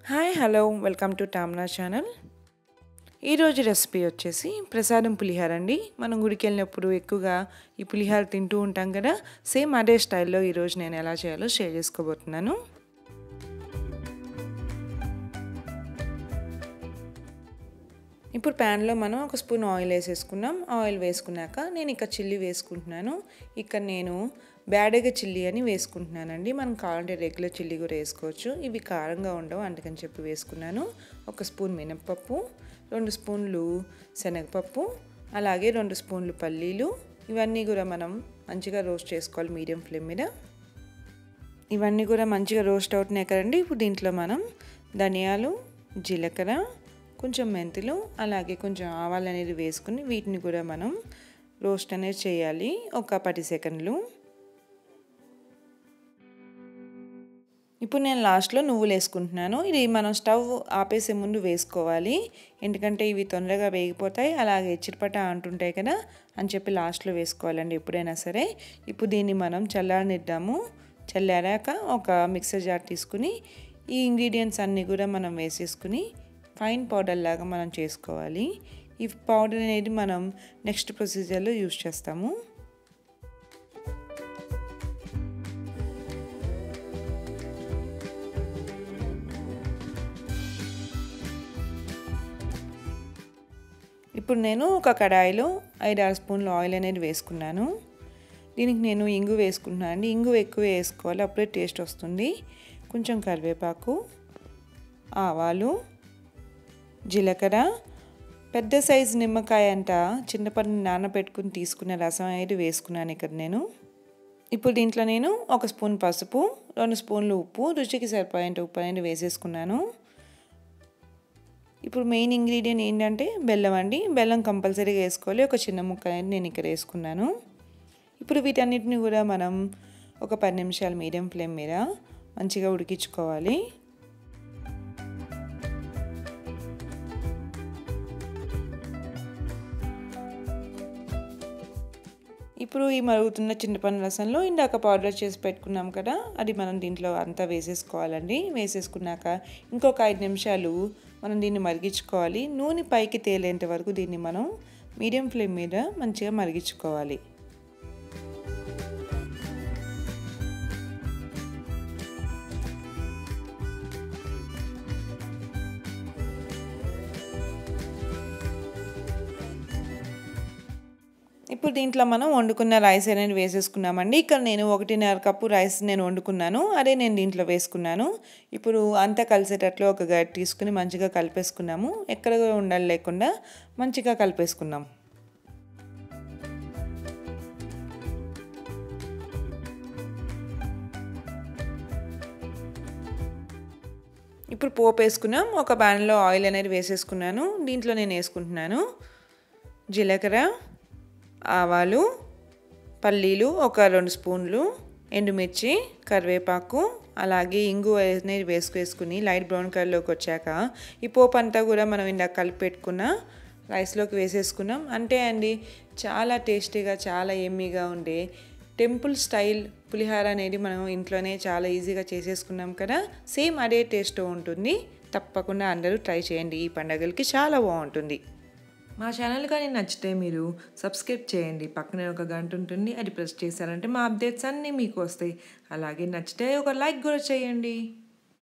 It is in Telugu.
హాయ్ హలో వెల్కమ్ టు టామ్నా ఛానల్ ఈరోజు రెసిపీ వచ్చేసి ప్రసాదం పులిహార అండి మనం గుడికి వెళ్ళినప్పుడు ఎక్కువగా ఈ పులిహార తింటూ ఉంటాం కదా సేమ్ అదే స్టైల్లో ఈరోజు నేను ఎలా చేయాలో షేర్ చేసుకోబోతున్నాను ఇప్పుడు ప్యాన్లో మనం ఒక స్పూన్ ఆయిల్ వేసేసుకున్నాం ఆయిల్ వేసుకున్నాక నేను ఇక్కడ చిల్లీ వేసుకుంటున్నాను ఇక్కడ నేను బ్యాడగా చిల్లీ అని వేసుకుంటున్నానండి మనం కావాలంటే రెగ్యులర్ చిల్లీ కూడా వేసుకోవచ్చు ఇవి కారంగా ఉండవు అందుకని చెప్పి వేసుకున్నాను ఒక స్పూన్ మినప్పప్పు రెండు స్పూన్లు శనగపప్పు అలాగే రెండు స్పూన్లు పల్లీలు ఇవన్నీ కూడా మనం మంచిగా రోస్ట్ చేసుకోవాలి మీడియం ఫ్లేమ్ మీద ఇవన్నీ కూడా మంచిగా రోస్ట్ అవుతున్నాయి కదండి ఇప్పుడు దీంట్లో మనం ధనియాలు జీలకర్ర కొంచెం మెంతులు అలాగే కొంచెం ఆవాలు అనేది వేసుకుని వీటిని కూడా మనం రోస్ట్ అనేది చేయాలి ఒక పది సెకండ్లు ఇప్పుడు నేను లాస్ట్లో నువ్వులు వేసుకుంటున్నాను ఇది మనం స్టవ్ ఆపేసే ముందు వేసుకోవాలి ఎందుకంటే ఇవి తొందరగా వేగిపోతాయి అలాగే చిట్పట అంటుంటాయి కదా అని చెప్పి లాస్ట్లో వేసుకోవాలండి ఎప్పుడైనా సరే ఇప్పుడు దీన్ని మనం చల్లారనిద్దాము చల్లారాక ఒక మిక్సర్ జార్ తీసుకుని ఈ ఇంగ్రీడియంట్స్ అన్నీ కూడా మనం వేసేసుకుని ఫైన్ పౌడర్ లాగా మనం చేసుకోవాలి ఈ పౌడర్ అనేది మనం నెక్స్ట్ ప్రొసీజర్లో యూజ్ చేస్తాము ఇప్పుడు నేను ఒక కడాయిలో ఐదు ఆరు స్పూన్లు ఆయిల్ అనేది వేసుకున్నాను దీనికి నేను ఇంగు వేసుకుంటున్నాను అండి ఇంగు ఎక్కువ వేసుకోవాలి అప్పుడే టేస్ట్ వస్తుంది కొంచెం కరివేపాకు ఆవాలు జీలకర్ర పెద్ద సైజు నిమ్మకాయ అంట చింతపండు నానబెట్టుకుని తీసుకున్న రసం అనేది వేసుకున్నాను ఇక్కడ నేను ఇప్పుడు దీంట్లో నేను ఒక స్పూన్ పసుపు రెండు స్పూన్లు ఉప్పు రుచికి సరిపోయేంత ఉప్పు అనేది వేసేసుకున్నాను ఇప్పుడు మెయిన్ ఇంగ్రీడియంట్ ఏంటంటే బెల్లం అండి బెల్లం కంపల్సరీగా వేసుకోవాలి ఒక చిన్న ముక్క అనేది నేను ఇక్కడ వేసుకున్నాను ఇప్పుడు వీటన్నిటిని కూడా మనం ఒక పది నిమిషాలు మీడియం ఫ్లేమ్ మీద మంచిగా ఉడికించుకోవాలి ఇప్పుడు ఈ మరుగుతున్న చింతపండు రసంలో ఇందాక పౌడర్ చేసి పెట్టుకున్నాం కదా అది మనం దీంట్లో అంతా వేసేసుకోవాలండి వేసేసుకున్నాక ఇంకొక ఐదు నిమిషాలు మనం దీన్ని మరిగించుకోవాలి నూనె పైకి తేలేంత వరకు దీన్ని మనం మీడియం ఫ్లేమ్ మీద మంచిగా మరిగించుకోవాలి ఇప్పుడు దీంట్లో మనం వండుకున్న రైస్ అనేది వేసేసుకున్నామండి ఇక్కడ నేను ఒకటిన్నర కప్పు రైస్ నేను వండుకున్నాను అదే నేను దీంట్లో వేసుకున్నాను ఇప్పుడు అంతా కలిసేటట్లు ఒక గైడ్ తీసుకుని మంచిగా కలిపేసుకున్నాము ఎక్కడ ఉండాలి లేకుండా మంచిగా కలిపేసుకున్నాం ఇప్పుడు పోపు వేసుకున్నాం ఒక ప్యాన్లో ఆయిల్ అనేది వేసేసుకున్నాను దీంట్లో నేను వేసుకుంటున్నాను జీలకర్ర ఆవాలు పల్లీలు ఒక రెండు స్పూన్లు ఎండుమిర్చి కరివేపాకు అలాగే ఇంగు అనేది వేసుకేసుకుని లైట్ బ్రౌన్ కలర్లోకి వచ్చాక ఈ పోపు అంతా కూడా మనం ఇందాక కలిపి పెట్టుకున్న రైస్లోకి వేసేసుకున్నాం అంతే అండి చాలా టేస్టీగా చాలా ఎమ్మీగా ఉండే టెంపుల్ స్టైల్ పులిహార అనేది మనం ఇంట్లోనే చాలా ఈజీగా చేసేసుకున్నాం కదా సేమ్ అదే టేస్ట్ ఉంటుంది తప్పకుండా అందరూ ట్రై చేయండి ఈ పండగలకి చాలా బాగుంటుంది మా ఛానల్ కానీ నచ్చితే మీరు సబ్స్క్రైబ్ చేయండి పక్కనే ఒక గంట ఉంటుంది అది ప్రెస్ చేశారంటే మా అప్డేట్స్ అన్నీ మీకు వస్తాయి అలాగే నచ్చితే ఒక లైక్ కూడా చేయండి